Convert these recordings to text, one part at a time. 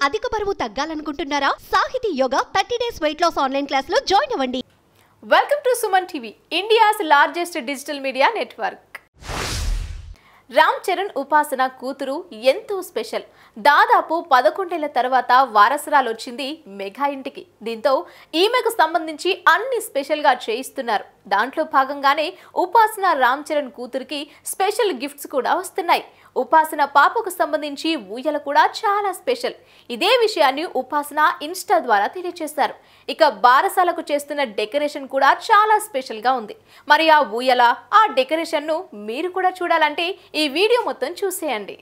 అధిక బరువు తగ్గాలనుకుంటున్నారా Sahiti yoga thirty days weight loss online class లో జాయిన్ అవ్వండి welcome to Suman TV India's largest digital media network Ram Charan Upasana కూతురు ఎంతో స్పెషల్ దాదాపు పదకొండేళ్ల తర్వాత వారసురాలు వచ్చింది మెగా ఇంటికి దీంతో ఈమెకు సంబంధించి అన్ని స్పెషల్గా చేయిస్తున్నారు దాంట్లో భాగంగానే ఉపాసన రామ్ చరణ్ కూతురికి స్పెషల్ గిఫ్ట్స్ కూడా వస్తున్నాయి ఉపాసన పాపకు సంబంధించి ఊయల కూడా చాలా స్పెషల్ ఇదే విషయాన్ని ఉపాసన ఇన్స్టా ద్వారా తెలియజేశారు ఇక బారసాలకు చేస్తున్న డెకరేషన్ కూడా చాలా స్పెషల్గా ఉంది మరి ఆ ఊయల ఆ డెకరేషన్ను మీరు కూడా చూడాలంటే ఈ వీడియో మొత్తం చూసేయండి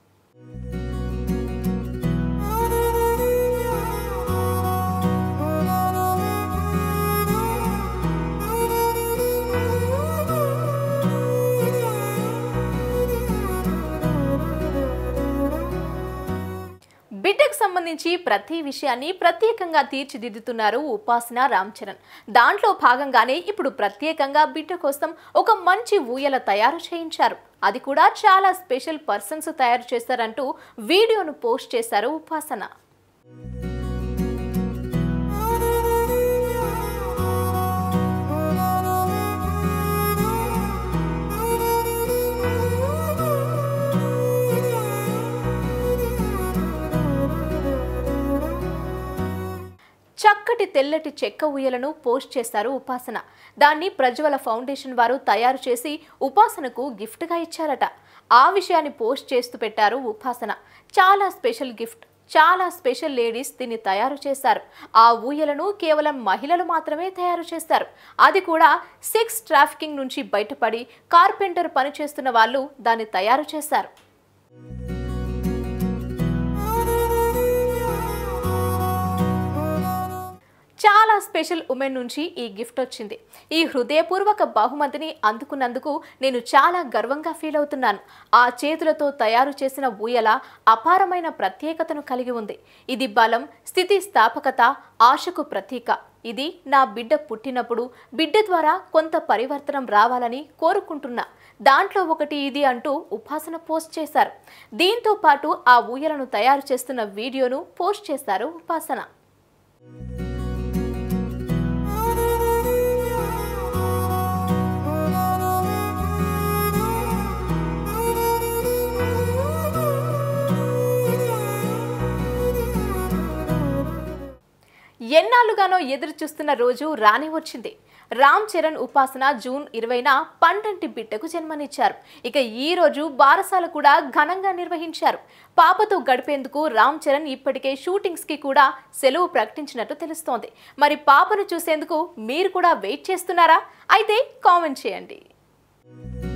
బిడ్డకు సంబంధించి ప్రతి విషయాన్ని ప్రత్యేకంగా తీర్చిదిద్దుతున్నారు ఉపాసన రామ్ చరణ్ దాంట్లో భాగంగానే ఇప్పుడు ప్రత్యేకంగా బిడ్డ కోసం ఒక మంచి ఊయల తయారు చేయించారు అది కూడా చాలా స్పెషల్ పర్సన్స్ తయారు చేశారంటూ వీడియోను పోస్ట్ చేశారు ఉపాసన చక్కటి తెల్లటి చెక్క ఊయలను పోస్ట్ చేశారు ఉపాసన దాన్ని ప్రజ్వల ఫౌండేషన్ వారు తయారు చేసి ఉపాసనకు గిఫ్ట్గా ఇచ్చారట ఆ విషయాన్ని పోస్ట్ చేస్తూ పెట్టారు ఉపాసన చాలా స్పెషల్ గిఫ్ట్ చాలా స్పెషల్ లేడీస్ దీన్ని తయారు చేశారు ఆ ఊయలను కేవలం మహిళలు మాత్రమే తయారు చేస్తారు అది కూడా సెక్స్ ట్రాఫికింగ్ నుంచి బయటపడి కార్పెంటర్ పనిచేస్తున్న వాళ్ళు దాన్ని తయారు చేశారు చాలా స్పెషల్ ఉమెన్ నుంచి ఈ గిఫ్ట్ వచ్చింది ఈ హృదయపూర్వక బహుమతిని అందుకున్నందుకు నేను చాలా గర్వంగా ఫీల్ అవుతున్నాను ఆ చేతులతో తయారు చేసిన ఊయల అపారమైన ప్రత్యేకతను కలిగి ఉంది ఇది బలం స్థితి స్థాపకత ఆశకు ప్రతీక ఇది నా బిడ్డ పుట్టినప్పుడు బిడ్డ ద్వారా కొంత పరివర్తనం రావాలని కోరుకుంటున్నా దాంట్లో ఒకటి ఇది అంటూ ఉపాసన పోస్ట్ చేశారు దీంతో పాటు ఆ ఊయలను తయారు చేస్తున్న వీడియోను పోస్ట్ చేశారు ఉపాసన ఎన్నాళ్ళుగానో ఎదురు చూస్తున్న రోజు రాని వచ్చింది రామ్ చరణ్ ఉపాసన జూన్ ఇరవైన పండంటి బిడ్డకు జన్మనిచ్చారు ఇక ఈ రోజు బారసాల కూడా ఘనంగా నిర్వహించారు పాపతో గడిపేందుకు రామ్ చరణ్ ఇప్పటికే షూటింగ్స్ కి కూడా సెలవు ప్రకటించినట్టు తెలుస్తోంది మరి పాపను చూసేందుకు మీరు కూడా వెయిట్ చేస్తున్నారా అయితే కామెంట్ చేయండి